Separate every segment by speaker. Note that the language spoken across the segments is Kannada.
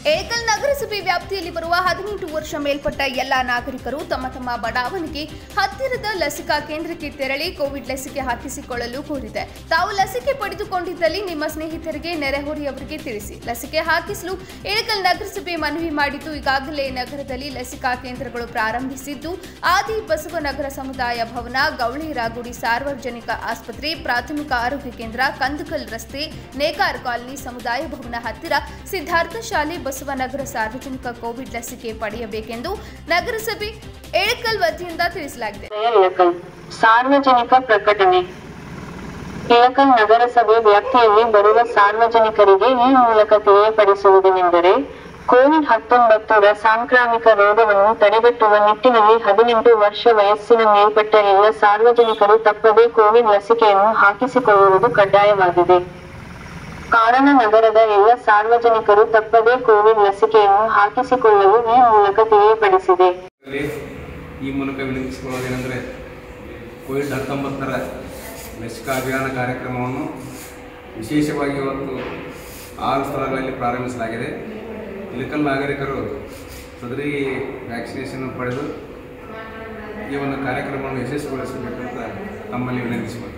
Speaker 1: ಏಕಲ್ ನಗರಸಭೆ ವ್ಯಾಪ್ತಿಯಲ್ಲಿ ಬರುವ ಹದಿನೆಂಟು ವರ್ಷ ಮೇಲ್ಪಟ್ಟ ಎಲ್ಲ ನಾಗರಿಕರು ತಮ್ಮ ತಮ್ಮ ಬಡಾವಣೆಗೆ ಹತ್ತಿರದ ಲಸಿಕಾ ಕೇಂದ್ರಕ್ಕೆ ತೆರಳಿ ಕೋವಿಡ್ ಲಸಿಕೆ ಹಾಕಿಸಿಕೊಳ್ಳಲು ಕೋರಿದೆ ತಾವು ಲಸಿಕೆ ಪಡೆದುಕೊಂಡಿದ್ದಲ್ಲಿ ನಿಮ್ಮ ಸ್ನೇಹಿತರಿಗೆ ನೆರೆಹೊರೆಯವರಿಗೆ ತಿಳಿಸಿ ಲಸಿಕೆ ಹಾಕಿಸಲು ಏಕಲ್ ನಗರಸಭೆ ಮನವಿ ಮಾಡಿದ್ದು ಈಗಾಗಲೇ ನಗರದಲ್ಲಿ ಲಸಿಕಾ ಕೇಂದ್ರಗಳು ಪ್ರಾರಂಭಿಸಿದ್ದು ಆದಿ ಬಸವನಗರ ಸಮುದಾಯ ಭವನ ಗೌಳಿರಾಗುಡಿ ಸಾರ್ವಜನಿಕ ಆಸ್ಪತ್ರೆ ಪ್ರಾಥಮಿಕ ಆರೋಗ್ಯ ಕೇಂದ್ರ ಕಂದಕಲ್ ರಸ್ತೆ ನೇಕಾರ್ ಕಾಲನಿ ಸಮುದಾಯ ಭವನ ಹತ್ತಿರ ಸಿದ್ಧಾರ್ಥ ಶಾಲೆ ಬಸವನಗರ ಸಾರ್ವಜನಿಕ ಕೋವಿಡ್ ಲಸಿಕೆ ಪಡೆಯಬೇಕೆಂದು ನಗರಸಭೆ ಏಳಕಲ್ ವತಿಯಿಂದ ತಿಳಿಸಲಾಗಿದೆ
Speaker 2: ಇಳಕಲ್ ಸಾರ್ವಜನಿಕ ಪ್ರಕಟಣೆ ಇಳಕಲ್ ನಗರಸಭೆ ವ್ಯಾಪ್ತಿಯಲ್ಲಿ ಬರುವ ಸಾರ್ವಜನಿಕರಿಗೆ ಈ ಮೂಲಕ ತಿಳಿಯಪಡಿಸುವುದೇನೆಂದರೆ ಕೋವಿಡ್ ಹತ್ತೊಂಬತ್ತರ ಸಾಂಕ್ರಾಮಿಕ ರೋಗವನ್ನು ತಡೆಗಟ್ಟುವ ನಿಟ್ಟಿನಲ್ಲಿ ಹದಿನೆಂಟು ವರ್ಷ ವಯಸ್ಸಿನ ಮೇಲ್ಪಟ್ಟ ಎಲ್ಲ ಸಾರ್ವಜನಿಕರು ತಪ್ಪದೇ ಕೋವಿಡ್ ಲಸಿಕೆಯನ್ನು ಹಾಕಿಸಿಕೊಳ್ಳುವುದು ಕಡ್ಡಾಯವಾಗಿದೆ ಕಾರಣ ನಗರದ ಎಲ್ಲ ಸಾರ್ವಜನಿಕರು ತಪ್ಪದೇ ಕೋವಿಡ್ ಲಸಿಕೆಯನ್ನು ಹಾಕಿಸಿಕೊಳ್ಳಲು ಈ ಮೂಲಕ ತಿಳಿಯಪಡಿಸಿದೆ
Speaker 3: ಅಲ್ಲಿ ಈ ಮೂಲಕ ವಿನಂತಿಸಿಕೊಳ್ಳೋದೇನೆಂದರೆ ಕೋವಿಡ್ ಹತ್ತೊಂಬತ್ತರ ಲಸಿಕಾ ಅಭಿಯಾನ ಕಾರ್ಯಕ್ರಮವನ್ನು ವಿಶೇಷವಾಗಿ ಇವತ್ತು ಆರು ಸ್ಥಳಗಳಲ್ಲಿ ಪ್ರಾರಂಭಿಸಲಾಗಿದೆ ಇಳಕಲ್ ನಾಗರಿಕರು ಸದರಿ ವ್ಯಾಕ್ಸಿನೇಷನ್ ಪಡೆದು ಈ ಒಂದು ಕಾರ್ಯಕ್ರಮವನ್ನು ಯಶಸ್ವಿಗೊಳಿಸಬೇಕಂತ ತಮ್ಮಲ್ಲಿ ವಿನಂತಿಸಿಕೊಳ್ಳಿ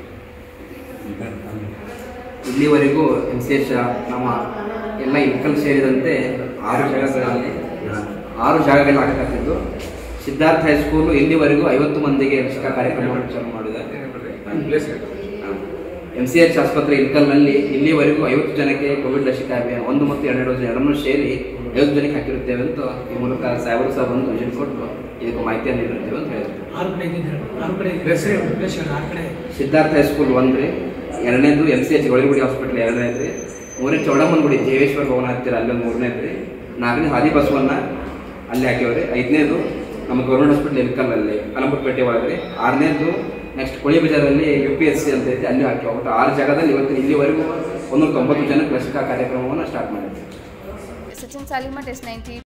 Speaker 4: ಇಲ್ಲಿವರೆಗೂ ವಿಶೇಷ ನಮ್ಮ ಎಲ್ಲ ಇಲ್ಕಲ್ ಸೇರಿದಂತೆ ಆರು ಜಾಗಗಳಲ್ಲಿ ಆರು ಜಾಗಗಳಲ್ಲಿ ಆಗಕತ್ತಿದ್ದು ಸಿದ್ಧಾರ್ಥ ಹೈಸ್ಕೂಲು ಇಲ್ಲಿವರೆಗೂ ಐವತ್ತು ಮಂದಿಗೆ ಲಸಿಕಾ ಕಾರ್ಯಕ್ರಮವನ್ನು ಚಾಲೂ ಮಾಡಿದೆ
Speaker 3: ಪ್ಲೇಸ್
Speaker 4: ಎಂ ಸಿ ಎಚ್ ಆಸ್ಪತ್ರೆ ಇಲ್ಕಲ್ನಲ್ಲಿ ಇಲ್ಲಿವರೆಗೂ ಐವತ್ತು ಜನಕ್ಕೆ ಕೋವಿಡ್ ಲಸಿಕಾ ಅಭಿಯಾನ ಒಂದು ಮತ್ತು ಎರಡು ಡೋಸ್ ಎರಡನ್ನೂ ಸೇರಿ ಐವತ್ತು ಜನಕ್ಕೆ ಹಾಕಿರುತ್ತೇವೆ ಅಂತ ಈ ಮೂಲಕ ಸಾಹೇಬರು ಸಹ ಬಂದು ವಿಷನ್ ಕೊಟ್ಟು ಇದಕ್ಕೆ ಮಾಹಿತಿಯನ್ನು ನೀಡಿರುತ್ತೇವೆ ಅಂತ ಹೇಳಿದ್ರು
Speaker 5: ಆರು ಕಡೆ ಇದ್ದಿದ್ದಾರೆ ಆರು ಕಡೆ
Speaker 3: Yes, sir.
Speaker 5: ಪ್ಲೇಸ್ ಹೇಳಿ, ಆರು ಕಡೆ
Speaker 4: ಸಿದ್ಧಾರ್ಥ ಹೈಸ್ಕೂಲ್ ಒಂದ್ರಿ ಎರಡನೇದು ಎಂ ಸಿ ಎಚ್ ಗೊಳಿಗುಡಿ ಹಾಸ್ಪಿಟಲ್ ಎರಡನೇದ್ರಿ ಮೂರನೇ ಚೌಡಮ್ಮನಗುಡಿ ಜೇವೇಶ್ವರ ಭವನ ಹತ್ತಿರ ಅಲ್ಲೊಂದು ಮೂರನೇದ್ರಿ ನಾಲ್ಕನೇ ಹಾದಿ ಬಸವನ್ನ ಅಲ್ಲಿ ಹಾಕಿವ್ರಿ ಐದನೇದು ನಮ್ಮ ಗೌರ್ಮೆಂಟ್ ಹಾಸ್ಪಿಟಲ್ ಇಲ್ಕಲ್ಲಲ್ಲಿ ಅಲಂಪುರಪೇಟೆ ಒಳಗ್ರಿ ಆರನೇದು ನೆಕ್ಸ್ಟ್ ಕೊಳಿ ಬಜಾರಲ್ಲಿ ಯು ಪಿ ಎಸ್ ಸಿ ಅಂತ ಐತಿ ಅಲ್ಲಿ ಹಾಕಿ ಒಟ್ಟು ಆರು ಜಾಗದಲ್ಲಿ ಇವತ್ತು ಇಲ್ಲಿವರೆಗೂ ಒಂದೂರ ತೊಂಬತ್ತು ಜನಕ್ಕೆ ಲಸಿಕಾ ಕಾರ್ಯಕ್ರಮವನ್ನು ಸ್ಟಾರ್ಟ್ ಮಾಡಿದ್ವಿ
Speaker 1: ಸಚಿನ್ ಸಾಲಿಮಠ್ ಎಸ್ ನೈಂಟಿ